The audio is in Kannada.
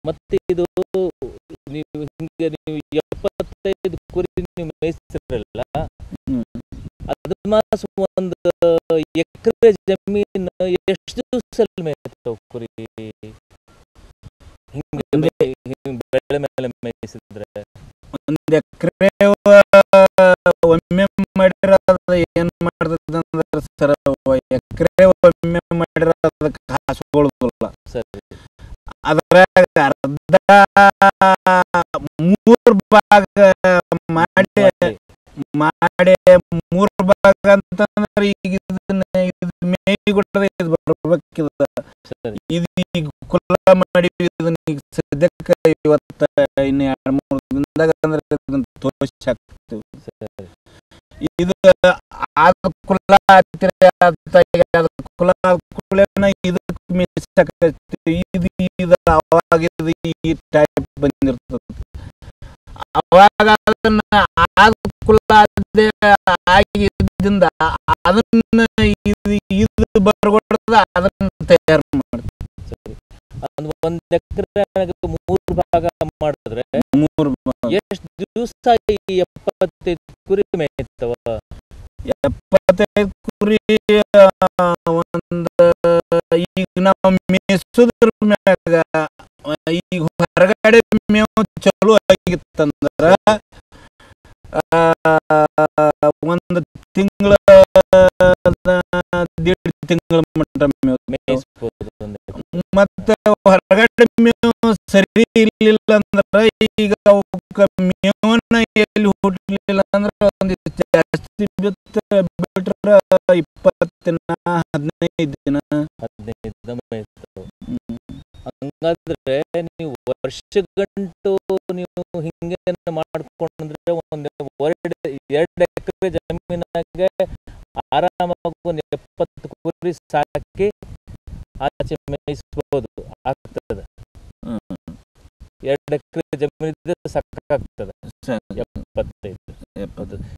ಮತ್ತೆ ಇದು ನೀವು ಹಿಂಗೆ ನೀವು ಎಪ್ಪತ್ತೈದು ಕುರಿ ನೀವು ಮೇಯಿಸ್ತಿರಲ್ಲ ಹ್ಮ್. ಅದ್ರ ಮಾಸ ಒಂದು ಎಕರೆ ಜಮೀನು ಎಷ್ಟು ದಿವಸದಲ್ಲಿ ಮೇಯ್ತಾವ ಕುರಿ ಹಿಂಗೆ ಒಂದು- ಮೇ- ಹಿಂಗ್ ಬೆಳೆ ಮೇಲೆ ಮೇಯಿಸಿದ್ರೆ ಒಂದ್ ಎಕರೆ ಒಮ್ಮೆ ಮಾಡಿರೋದು ಏನ್ ಮಾಡ್ತದ ಅಂದ್ರೆ ಸರ್ ಎಕರೆ ಒಮ್ಮೆ ಮಾಡಿರೋದು ಕಾಸುಗೊಳ್ದಲ್ಲ ಸರಿ ಅದ್ರಾಗ ಅರ್ಧ ಮೂರ್ ಭಾಗ ಮಾಡಿ ಮಾಡಿ ಮೂರ್ ಭಾಗ ಅಂತಂದ್ರೆ ಈಗ ಇದನ್ನ ಇದು ಮೇಯ್ಗೊಟ್ಟದ ಇದು ಬರ್ಬೇಕಿದ ಸರಿ ಇದು ಈಗ ಕುಲ್ಲ ಮಾಡಿ ಇದನ್ನ ಈಗ ಸದ್ಯಕ್ಕೆ ಇವತ್ತ ಇನ್ನು ಎರಡು ಮೂರು ದಿನದಾಗ ಅಂದ್ರೆ ಇದನ್ನ ತೋರಿಸಿ ಹಾಕ್ತೀವಿ ಸರಿ ಇದು ಆದ ಕುಲ್ಲ ಹತ್ತಿರ ಆದ ಅದ ಕುಲ ಕುಲನ ಇದಕ್ಕೆ ಮೀಸಾಕತ್ತಿ ಇದು ಇದು ಅವಾಗ ಇದು ಈ ಟೈಪ್ ಬಂದಿರ್ತದೆ ಅವಾಗ ಅದನ್ನ ಆದ ಕುಲ್ಲ ಅದೇ ಆಗಿದ್ದರಿಂದ ಅದನ್ನ ಇದು ಇದು ಬರ್ಗೊಡ್ದ ಅದನ್ನ ತಯಾರು ಮಾಡ್ತೀವಿ ಸರಿ ಅದು ಒಂದ್ ಎಕರೆ ಮೂರು ಭಾಗ ಮಾಡಿದ್ರೆ ಮೂರು ಎಷ್ಟು ದಿವಸ ಈ ಎಪ್ಪತ್ತೈದು ಕುರಿ ಮೇಯ್ತಾವ ಎಪ್ಪತ್ತೈದು ಕುರಿ ಆ, ಒಂದ್ ಈಗ ನಾವು ಮೇಯಿಸೋದ್ರ ಮ್ಯಾಗ ಆ, ಈಗ ಹೊರಗಡೆ ಮೇವು ಚಲೋ ಆಗಿತ್ತಂದ್ರ ಆ, ಒಂದು ತಿಂಗಳ ದೇಡ್ ತಿಂಗಳ ಮಟ್ಟ ಮೇವು ಮೇಯಿಸ್ಬೋದು ಒಂದ್ ಎಕರೆ. ಮತ್ತೆ ಹೊರಗಡೆ ಮೇವು ಸರಿ ಇರ್ಲಿಲ್ಲ ಅಂದ್ರ ಈಗ ಅವಕ್ಕ ಮೇವನ್ನ ಎಲ್ಲಿ ಹುಟ್ಲಿಲ್ಲ ಅಂದ್ರ ಒಂದಿಷ್ಟು ಜಾಸ್ತಿ ಬಿತ್ತ ಬಿಟ್ರ ಇಪ್ಪತ್ತು ದಿನ ಹದಿನೈದು ದಿನ ಹದಿನೈದು ದಿನ ಮೇಯ್ತಾವ ಹಂಗಾದ್ರೆ ನೀವು ವರ್ಷಗಂಟು ನೀವು ಹಿಂಗೆ ಮಾಡ್ಕೊಂಡ್ರೆ ಒಂದು ಎರಡು ಎರಡು ಎಕರೆ ಜಮೀನಾಗೆ ಆರಾಮಾಗಿ ಒಂದು ಎಪ್ಪತ್ತು ಕುರಿ ಸಾಕಿ ಆಚೆ ಮೇಯಿಸ್ಬೋದು ಆಗ್ತದೆ ಎರಡು ಎಕರೆ ಜಮೀನಿದ್ರೆ ಸಾಕಾಗ್ತದೆ ಸರಿ, ಎಪ್ಪತ್ತೈದು ಎಪ್ಪತ್ತು.